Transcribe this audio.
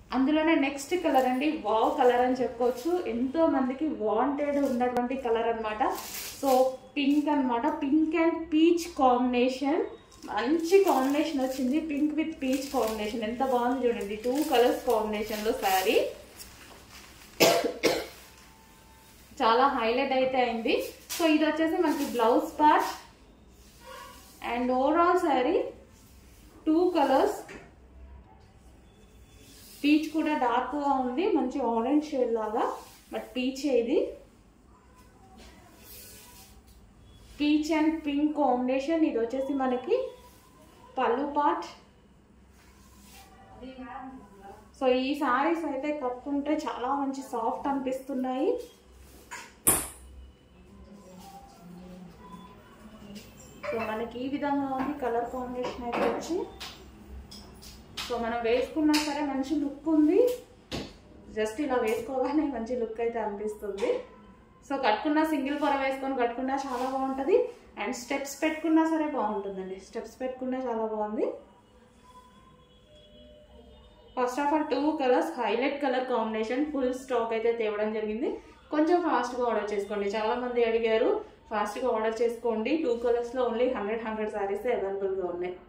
అందులోనే next colour అండి wow colour అని చెప్పుకోవచ్చు ఎంతో మందికి వాంటెడ్ ఉన్నటువంటి కలర్ అన్నమాట సో పింక్ అన్నమాట పింక్ అండ్ పీచ్ కాంబినేషన్ మంచి కాంబినేషన్ వచ్చింది పింక్ విత్ పీచ్ కాంబినేషన్ ఎంత బాగుంది చూడండి టూ కలర్స్ కాంబినేషన్లో శారీ చాలా హైలైట్ అయితే అయింది సో ఇది వచ్చేసి మనకి blouse part and overall sari two colours peach కూడా డార్క్గా ఉంది మంచి ఆరెంజ్ షేడ్ లాగా బట్ పీచ్ ఇది పీచ్ అండ్ పింక్ కాంబినేషన్ ఇది వచ్చేసి మనకి పళ్ళు పార్ట్ సో ఈ సారీస్ అయితే కప్పుకుంటే చాలా మంచి సాఫ్ట్ అనిపిస్తున్నాయి సో మనకి ఈ విధంగా ఉంది కలర్ కాంబినేషన్ అయితే వచ్చి సో మనం వేసుకున్నా సరే మంచి లుక్ ఉంది జస్ట్ ఇలా వేసుకోగానే మంచి లుక్ అయితే అనిపిస్తుంది సో కట్టుకున్న సింగిల్ పొర వేసుకొని కట్టుకున్నా చాలా బాగుంటుంది అండ్ స్టెప్స్ పెట్టుకున్నా సరే బాగుంటుందండి స్టెప్స్ పెట్టుకున్నా చాలా బాగుంది first of all two colours highlight colour combination full stock అయితే తేవడం జరిగింది కొంచెం ఫాస్ట్గా ఆర్డర్ చేసుకోండి చాలా మంది అడిగారు ఫాస్ట్గా ఆర్డర్ చేసుకోండి టూ కలర్స్లో ఓన్లీ హండ్రెడ్ హండ్రెడ్ శారీస్ అవైలబుల్గా ఉన్నాయి